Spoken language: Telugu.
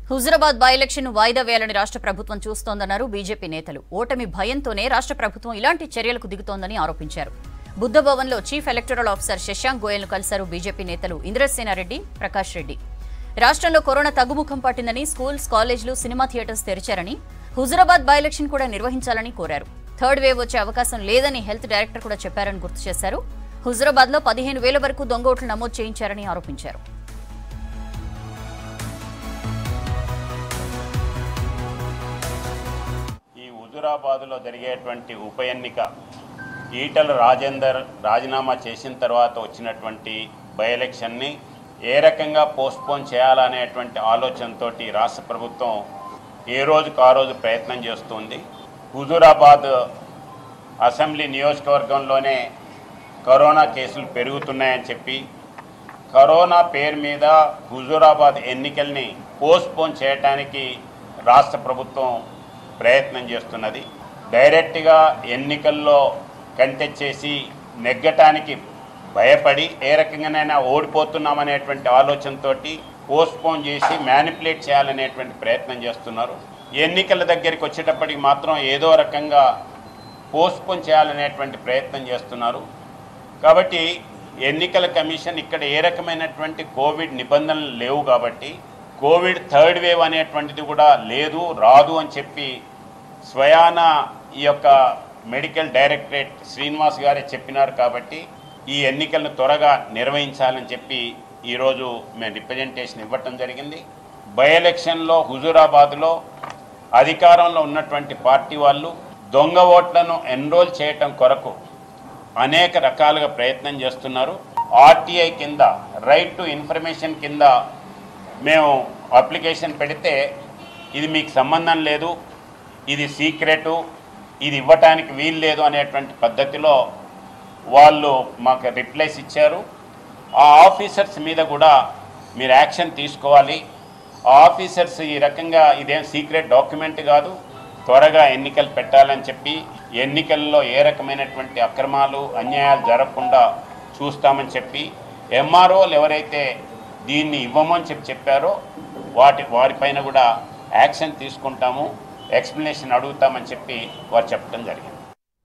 హుజురాబాద్ బై ఎలక్షన్ వాయిదా వేయాలని రాష్ట్ర ప్రభుత్వం చూస్తోందన్నారు బీజేపీ నేతలు ఓటమి భయంతోనే రాష్ట్ర ప్రభుత్వం ఇలాంటి చర్యలకు దిగుతోందని ఆరోపించారు బుద్ధభవన్లో చీఫ్ ఎలక్టరల్ ఆఫీసర్ శశాంక్ గోయల్ను కలిశారు బీజేపీ నేతలు ఇంద్రసేనారెడ్డి ప్రకాష్ రెడ్డి రాష్ట్రంలో కరోనా తగ్గుముఖం పట్టిందని స్కూల్స్ కాలేజీలు సినిమా థియేటర్స్ తెరిచారని హుజురాబాద్ బై ఎలక్షన్ కూడా నిర్వహించాలని కోరారు థర్డ్ వేవ్ వచ్చే అవకాశం లేదని హెల్త్ డైరెక్టర్ కూడా చెప్పారని గుర్తు చేశారు హుజురాబాద్ లో పదిహేను వేల వరకు దొంగ ఓట్లు నమోదు చేయించారని ఆరోపించారు ఈ హుజురాబాద్లో జరిగేటువంటి ఉప ఎన్నిక ఈటల రాజేందర్ రాజీనామా చేసిన తర్వాత వచ్చినటువంటి బై ఎలక్షన్ని ఏ రకంగా పోస్ట్పోన్ చేయాలనేటువంటి ఆలోచనతోటి రాష్ట్ర ప్రభుత్వం ఏ రోజుకు ఆ రోజు ప్రయత్నం చేస్తుంది హుజురాబాద్ అసెంబ్లీ నియోజకవర్గంలోనే కరోనా కేసులు పెరుగుతున్నాయని చెప్పి కరోనా పేరు మీద హుజూరాబాద్ ఎన్నికల్ని పోస్ట్పోన్ చేయటానికి రాష్ట్ర ప్రభుత్వం ప్రయత్నం చేస్తున్నది డైరెక్ట్గా ఎన్నికల్లో కంటెస్ట్ చేసి నెగ్గటానికి భయపడి ఏ రకంగానైనా ఓడిపోతున్నామనేటువంటి ఆలోచనతోటి పోస్ట్పోన్ చేసి మ్యానిపులేట్ చేయాలనేటువంటి ప్రయత్నం చేస్తున్నారు ఎన్నికల దగ్గరికి వచ్చేటప్పటికి మాత్రం ఏదో రకంగా పోస్ట్పోన్ చేయాలనేటువంటి ప్రయత్నం చేస్తున్నారు కాబట్టి ఎన్నికల కమిషన్ ఇక్కడ ఏ రకమైనటువంటి కోవిడ్ నిబంధనలు లేవు కాబట్టి కోవిడ్ థర్డ్ వేవ్ అనేటువంటిది కూడా లేదు రాదు అని చెప్పి స్వయాన ఈ యొక్క మెడికల్ డైరెక్టరేట్ శ్రీనివాస్ గారే చెప్పినారు కాబట్టి ఈ ఎన్నికలను త్వరగా నిర్వహించాలని చెప్పి ఈరోజు మేము రిప్రజెంటేషన్ ఇవ్వటం జరిగింది బై ఎలక్షన్లో హుజూరాబాద్లో అధికారంలో ఉన్నటువంటి పార్టీ వాళ్ళు దొంగ ఓట్లను ఎన్రోల్ చేయటం కొరకు అనేక రకాలుగా ప్రయత్నం చేస్తున్నారు ఆర్టీఐ కింద రైట్ టు ఇన్ఫర్మేషన్ కింద మేము అప్లికేషన్ పెడితే ఇది మీకు సంబంధం లేదు ఇది సీక్రెటు ఇది ఇవ్వటానికి వీలు లేదు అనేటువంటి పద్ధతిలో వాళ్ళు మాకు రిప్లైస్ ఇచ్చారు ఆ ఆఫీసర్స్ మీద కూడా మీరు యాక్షన్ తీసుకోవాలి ఆ ఆఫీసర్స్ ఈ రకంగా ఇదేం సీక్రెట్ డాక్యుమెంట్ కాదు త్వరగా ఎన్నికలు పెట్టాలని చెప్పి ఎన్నికల్లో ఏ రకమైనటువంటి అక్రమాలు అన్యాయాలు జరగకుండా చూస్తామని చెప్పి ఎంఆర్ఓలు ఎవరైతే దీన్ని ఇవ్వమని చెప్పి చెప్పారో వాటి వారిపైన కూడా యాక్షన్ తీసుకుంటాము ఎక్స్ప్లెనేషన్ అడుగుతామని చెప్పి వారు చెప్పడం జరిగింది